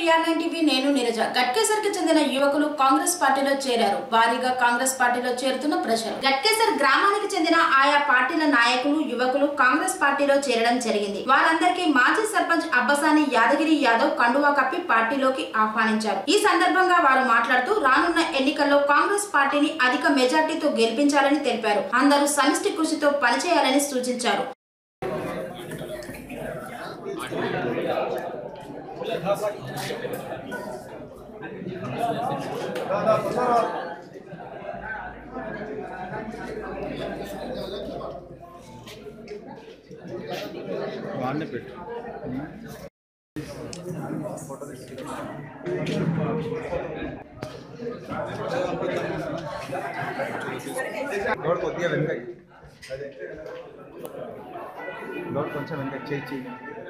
TR nine TV నేను నీరజ గట్కేసర్ కి చెందిన యువకులు కాంగ్రెస్ పార్టీలో చేరారు భారీగా కాంగ్రెస్ పార్టీలో చేరుతున్న ప్రజలు గట్కేసర్ గ్రామానికి చెందిన ఆయా పార్టీల నాయకులు యువకులు కాంగ్రెస్ పార్టీలో చేరడం జరిగింది వారందరికీ మాజీ సర్పంచ్ అబ్బసాని యాదగిరి యాదవ్ కండువా కప్పి పార్టీలోకి ఆహ్వానించారు ఈ సందర్భంగా వారు మాట్లాడుతూ రానున్న ఎన్నికల్లో కాంగ్రెస్ పార్టీని అధిక మెజార్టీతో గెలిపించాలని తెలిపారు అందరూ సమిష్టి కృషితో పనిచేయాలని సూచించారు వాడినే పెట్టు లోడ్ కొద్దిగా వెనక లోడ్ కొంచెం వెనక చేయి చేయి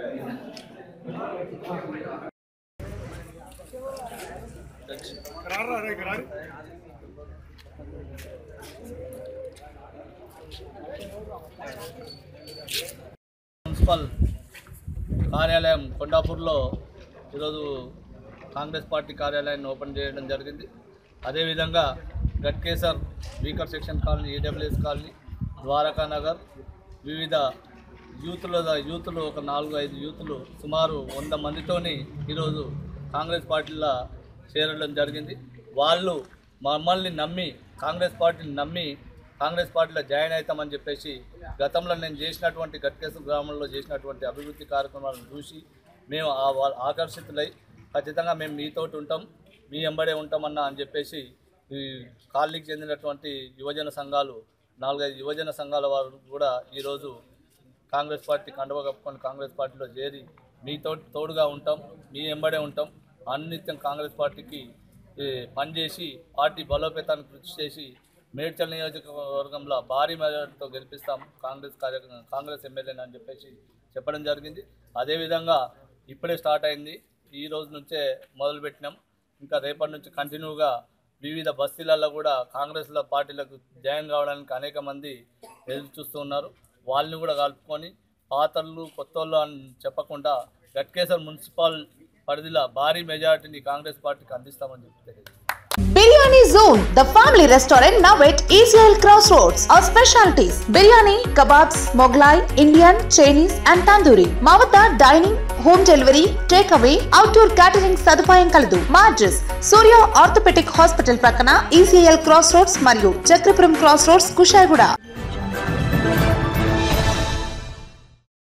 మున్సిపల్ కార్యాలయం కొండాపూర్లో ఈరోజు కాంగ్రెస్ పార్టీ కార్యాలయాన్ని ఓపెన్ చేయడం జరిగింది అదేవిధంగా Ghatkesar weaker section colony EWS colony Dwaraka Nagar వివిధ యూత్ల యూత్లు ఒక నాలుగు ఐదు యూత్లు సుమారు వంద మందితోని ఈరోజు కాంగ్రెస్ పార్టీలో చేరడం జరిగింది వాళ్ళు మమ్మల్ని నమ్మి కాంగ్రెస్ పార్టీని నమ్మి కాంగ్రెస్ పార్టీలో జాయిన్ అవుతామని చెప్పేసి గతంలో నేను చేసినటువంటి గట్కేశ్వర గ్రామంలో చేసినటువంటి అభివృద్ధి కార్యక్రమాలను చూసి మేము ఆ వా- ఆకర్షితులై ఖచ్చితంగా మేము మీతోటి ఉంటాం మీ ఎంబడే ఉంటామన్నా అని చెప్పేసి ఈ కాలనీకి చెందినటువంటి యువజన సంఘాలు నాలుగైదు యువజన సంఘాల వారు కూడా ఈరోజు కాంగ్రెస్ పార్టీ కండవ కప్పుకొని కాంగ్రెస్ పార్టీలో చేరి మీతో తోడుగా ఉంటాం మీ ఎంబడే ఉంటాం అన్నిత్యం కాంగ్రెస్ పార్టీకి ఏ, పనిచేసి పార్టీ బలోపేతానికి కృషి చేసి మేడ్చల్ నియోజకవర్గంలో భారీ మెజార్టీతో గెలిపిస్తాం కాంగ్రెస్ కార్య కాంగ్రెస్ ఎమ్మెల్యేని అని చెప్పేసి చెప్పడం జరిగింది అదేవిధంగా ఇప్పుడే స్టార్ట్ అయింది ఈ రోజు నుంచే మొదలుపెట్టినాం ఇంకా రేపటి నుంచి కంటిన్యూగా వివిధ బస్తీలలో కూడా కాంగ్రెస్ల పార్టీలకు జాయిన్ కావడానికి అనేక మంది ఎదురు చూస్తూ ఉన్నారు వాళ్ళని కూడా కలుపుకొని పాతళ్ళు కొత్తోళ్ళు అని చెప్పకుండా గట్కేసర్ మున్సిపల్ పరిధిలో భారీ మెజారిటీని కాంగ్రెస్ పార్టీకి అందిస్తామని చెప్పి తెలియదు biryani zone the family restaurant now at ECL cross roads our specialities biryani kebabs Mughlai Indian Chinese and tandoori మా వద్ద dining home delivery take away outdoor catering సదుపాయం కలదు మా అడ్రస్ సూర్య ఆర్థోపెటిక్ హాస్పిటల్ ప్రక్కన ఈసీఎల్ క్రాస్ రోడ్స్ మరియు చక్రపురం క్రాస్ రోడ్స్ కుషాయిగూడ